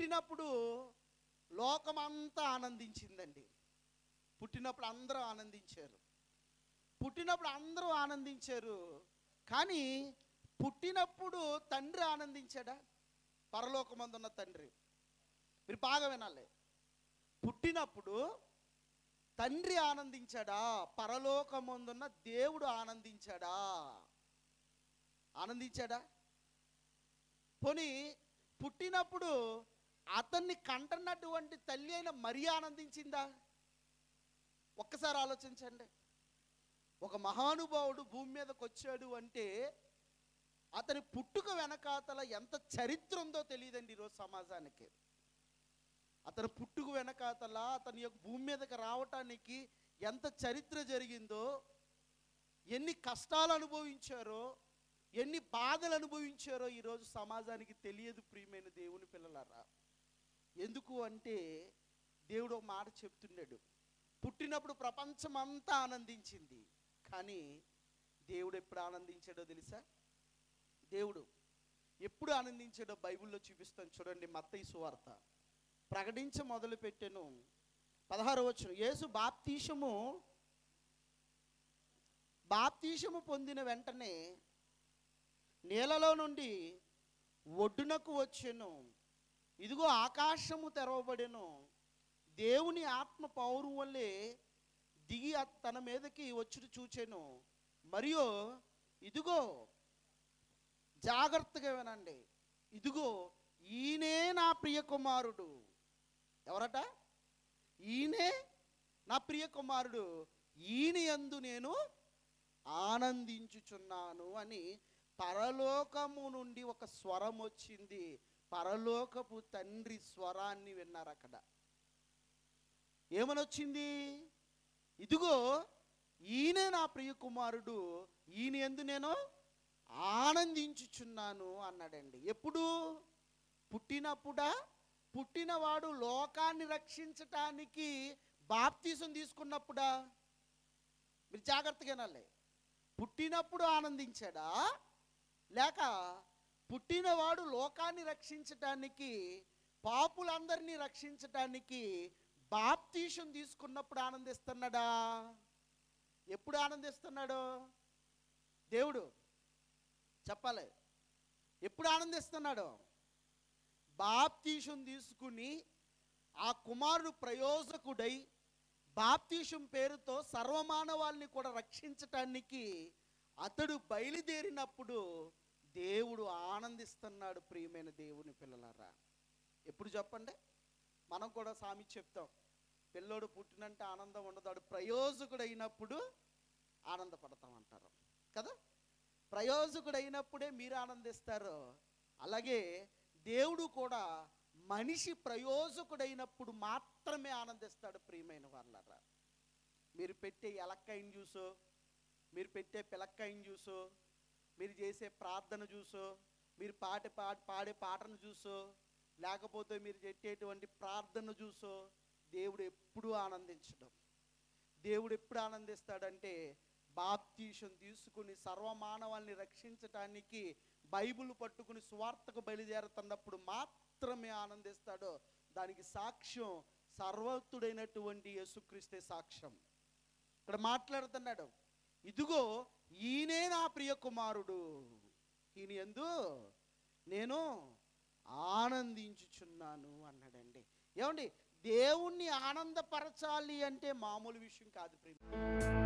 పుట్టినప్పుడు లోకమంతా ఆనందించిందండి పుట్టినప్పుడు అందరూ ఆనందించారు పుట్టినప్పుడు అందరూ ఆనందించారు కానీ పుట్టినప్పుడు తండ్రి ఆనందించాడా పరలోకమందున్న తండ్రి మీరు బాగా వినాలి పుట్టినప్పుడు తండ్రి ఆనందించాడా పరలోకమందున్న దేవుడు ఆనందించాడా ఆనందించాడా పోనీ పుట్టినప్పుడు అతన్ని కంటన్నటువంటి తల్లి అయిన మరి ఆనందించిందా ఒక్కసారి ఆలోచించండి ఒక మహానుభావుడు భూమి మీదకి వచ్చాడు అంటే అతని పుట్టుక వెనకాతల ఎంత చరిత్ర ఉందో తెలియదండి ఈరోజు సమాజానికి అతని పుట్టుక వెనకాతల అతని యొక్క భూమి మీదకి రావటానికి ఎంత చరిత్ర జరిగిందో ఎన్ని కష్టాలు అనుభవించారో ఎన్ని బాధలు అనుభవించారో ఈరోజు సమాజానికి తెలియదు ప్రియమైన దేవుని పిల్లలారా ఎందుకు అంటే దేవుడు ఒక మాట చెప్తున్నాడు పుట్టినప్పుడు ప్రపంచం అంతా ఆనందించింది కానీ దేవుడు ఎప్పుడు ఆనందించాడో తెలుసా దేవుడు ఎప్పుడు ఆనందించాడో బైబిల్లో చూపిస్తాను చూడండి మత్తయి సువార్త ప్రకటించ మొదలు పెట్టాను పదహారు వచ్చిన యేసు బాప్తీషము బాప్తీషము పొందిన వెంటనే నీళ్ళలో నుండి ఒడ్డునకు వచ్చెను ఇదిగో ఆకాశము తెరవబడెను దేవుని ఆత్మ పౌరు వల్లే దిగి అత్- తన మీదకి వచ్చుడు చూచెను మరియు ఇదిగో జాగ్రత్తగా వినండి ఇదిగో ఈయనే నా ప్రియ కుమారుడు ఎవరట ఈయనే నా ప్రియ కుమారుడు ఈయన యందు నేను ఆనందించుచున్నాను అని పరలోకము నుండి ఒక స్వరం వచ్చింది పరలోకపు తండ్రి స్వరాన్ని విన్నారు అక్కడ ఏమని వచ్చింది ఇదిగో ఈయనే నా ప్రియ కుమారుడు ఈయన ఎందు నేను ఆనందించుచున్నాను అన్నాడండి ఎప్పుడు పుట్టినప్పుడా పుట్టినవాడు లోకాన్ని రక్షించటానికి బాప్తీసం తీసుకున్నప్పుడా మీరు జాగ్రత్తగా వినాలి పుట్టినప్పుడు ఆనందించాడా లేక పుట్టినవాడు లోకాన్ని రక్షించటానికి పాపులందరినీ రక్షించటానికి బాప్తీసం తీసుకున్నప్పుడు ఆనందిస్తున్నాడా ఎప్పుడు ఆనందిస్తున్నాడు దేవుడు చెప్పాలి ఎప్పుడు ఆనందిస్తున్నాడు బాప్తీసం తీసుకుని ఆ కుమారుడు ప్రయోజకుడై బాప్తీసం పేరుతో సర్వమానవాల్ని కూడా రక్షించటానికి అతడు బయలుదేరినప్పుడు దేవుడు ఆనందిస్తున్నాడు ప్రియమైన దేవుని పిల్లలారా ఎప్పుడు చెప్పండి మనం కూడా సామి చెప్తాం పిల్లోడు పుట్టినంటే ఆనందం ఉండదు వాడు ప్రయోజకుడు అయినప్పుడు ఆనందపడతాం అంటారు కదా ప్రయోజకుడు అయినప్పుడే మీరు ఆనందిస్తారు అలాగే దేవుడు కూడా మనిషి ప్రయోజకుడైనప్పుడు మాత్రమే ఆనందిస్తాడు ప్రియమైన వాళ్ళరా మీరు పెట్టే ఎలక్కాయని చూసో మీరు పెట్టే పిలక్కాయని చూసో మీరు చేసే ప్రార్థన చూసో మీరు పాటే పాట పాడే పాటను చూసో లేకపోతే మీరు పెట్టేటువంటి ప్రార్థన చూసో దేవుడు ఎప్పుడూ ఆనందించడం దేవుడు ఎప్పుడు ఆనందిస్తాడంటే బాప్తీషం తీసుకుని సర్వమానవాల్ని రక్షించటానికి బైబిల్ పట్టుకుని సువార్తకు బయలుదేరుతున్నప్పుడు మాత్రమే ఆనందిస్తాడు దానికి సాక్ష్యం సర్వత్తుడైనటువంటి యేసుక్రీస్తే సాక్ష్యం ఇక్కడ మాట్లాడుతున్నాడు ఇదిగో ఈయనే నా ప్రియ కుమారుడు ఈయన ఎందు నేను ఆనందించుచున్నాను అన్నాడండి ఏమండి దేవుణ్ణి ఆనందపరచాలి అంటే మామూలు విషయం కాదు ప్రియ